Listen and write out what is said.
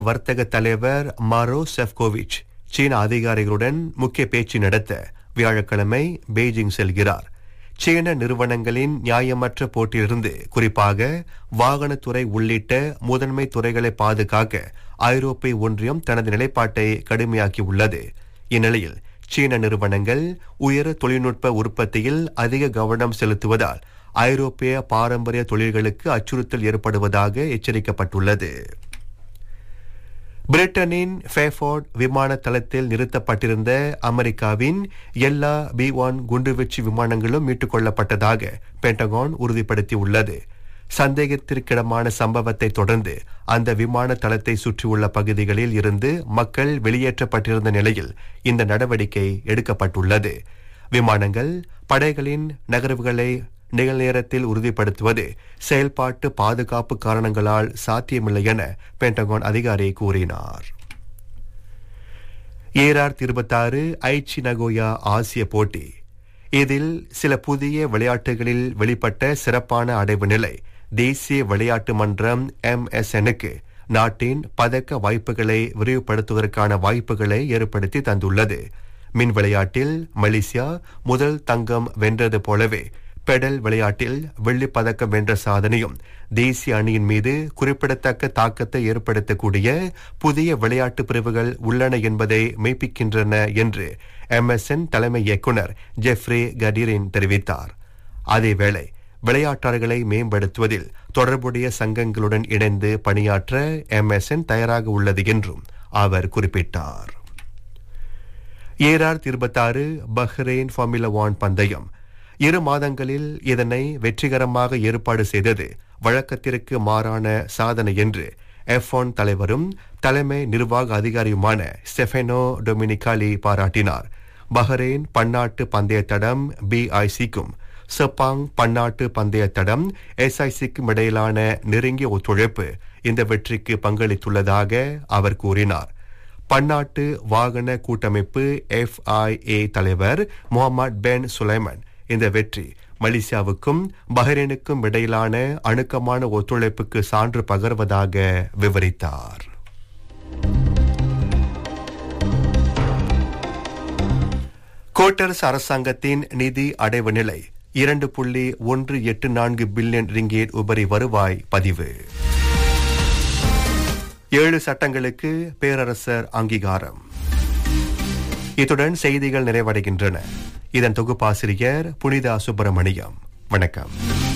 வர்த்தக தலைவர் மாரோ செஃப்கோவிச் சீன அதிகாரிகளுடன் முக்கிய பேச்சு நடத்த வியாழக்கிழமை பெய்ஜிங் செல்கிறார் சீன நிறுவனங்களின் நியாயமற்ற போட்டியிலிருந்து குறிப்பாக வாகனத்துறை உள்ளிட்ட முதன்மை துறைகளை பாதுகாக்க ஐரோப்பிய ஒன்றியம் தனது நிலைப்பாட்டை கடுமையாக்கியுள்ளது இந்நிலையில் சீன நிறுவனங்கள் உயர் தொழில்நுட்ப உற்பத்தியில் அதிக கவனம் செலுத்துவதால் ஐரோப்பிய பாரம்பரிய தொழில்களுக்கு அச்சுறுத்தல் ஏற்படுவதாக எச்சரிக்கப்பட்டுள்ளது பிரிட்டனின் ஃபேஃபோர்ட் விமான தளத்தில் நிறுத்தப்பட்டிருந்த அமெரிக்காவின் எல்லா பி ஒன் குண்டுவீச்சு விமானங்களும் மீட்டுக் கொள்ளப்பட்டதாக பென்டகான் உறுதிப்படுத்தியுள்ளது சந்தேகத்திற்கிடமான சம்பவத்தை தொடர்ந்து அந்த விமான தளத்தை சுற்றியுள்ள பகுதிகளில் இருந்து மக்கள் வெளியேற்றப்பட்டிருந்த நிலையில் இந்த நடவடிக்கை எடுக்கப்பட்டுள்ளது விமானங்கள் படைகளின் நகர்வுகளை நிகழ்நேரத்தில் உறுதிப்படுத்துவது செயல்பாட்டு பாதுகாப்பு காரணங்களால் சாத்தியமில்லை என பென்டகான் அதிகாரி கூறினார் ஏஆர் இருபத்தாறு ஐச்சி நகோயா ஆசிய போட்டி இதில் சில புதிய விளையாட்டுகளில் வெளிப்பட்ட சிறப்பான அடைவு நிலை தேசிய விளையாட்டு மன்றம் எம்எஸ்எனுக்கு நாட்டின் பதக்க வாய்ப்புகளை விரிவுபடுத்துவதற்கான வாய்ப்புகளை ஏற்படுத்தி தந்துள்ளது மின் விளையாட்டில் மலேசியா முதல் தங்கம் வென்றது போலவே பெடல் விளையாட்டில் வெள்ளிப் பதக்கம் வென்ற சாதனையும் தேசிய அணியின் மீது குறிப்பிடத்தக்க தாக்கத்தை ஏற்படுத்தக்கூடிய புதிய விளையாட்டு பிரிவுகள் உள்ளன என்பதை மெய்ப்பிக்கின்றன என்று எம்எஸ்என் தலைமை இயக்குனர் ஜெஃப்ரே கடீரின் தெரிவித்தார் அதேவேளை விளையாட்டாளர்களை மேம்படுத்துவதில் தொடர்புடைய சங்கங்களுடன் இணைந்து பணியாற்ற எம்எஸ்என் தயாராக உள்ளது என்றும் அவர் குறிப்பிட்டார் ஏஆர் இருபத்தாறு பஹ்ரெயின் ஃபார்முலா ஒன் பந்தயம் இரு மாதங்களில் இதனை வெற்றிகரமாக ஏற்பாடு செய்தது வழக்கத்திற்கு மாறான சாதனை என்று எஃப் ஒன் தலைவரும் தலைமை நிர்வாக அதிகாரியுமான ஸ்டெஃபெனோ டொமினிகாலி பாராட்டினார் பஹ்ரெயின் பன்னாட்டு பந்தய தடம் பிஐசிக்கும் செப்பாங் பன்னாட்டு பந்தய தடம் எஸ்ஐசிக்கும் இடையிலான நெருங்கிய ஒத்துழைப்பு இந்த வெற்றிக்கு பங்களித்துள்ளதாக அவர் கூறினார் பன்னாட்டு வாகன கூட்டமைப்பு எஃப்ஐஏ தலைவர் முகமது பென் சுலைமன் இந்த வெற்றி மலேசியாவுக்கும் பஹ்ரைனுக்கும் இடையிலான அணுக்கமான ஒத்துழைப்புக்கு சான்று பகர்வதாக விவரித்தார் கோட்டரசு அரசாங்கத்தின் நிதி அடைவு நிலை இரண்டு புள்ளி ஒன்று எட்டு நான்கு பில்லியன் ரிங்கேட் உபரி வருவாய் பதிவு ஏழு சட்டங்களுக்கு பேரரசர் அங்கீகாரம் இத்துடன் செய்திகள் நிறைவடைகின்றன இதன் தொகுப்பாசிரியர் புனிதா சுப்பிரமணியம் வணக்கம்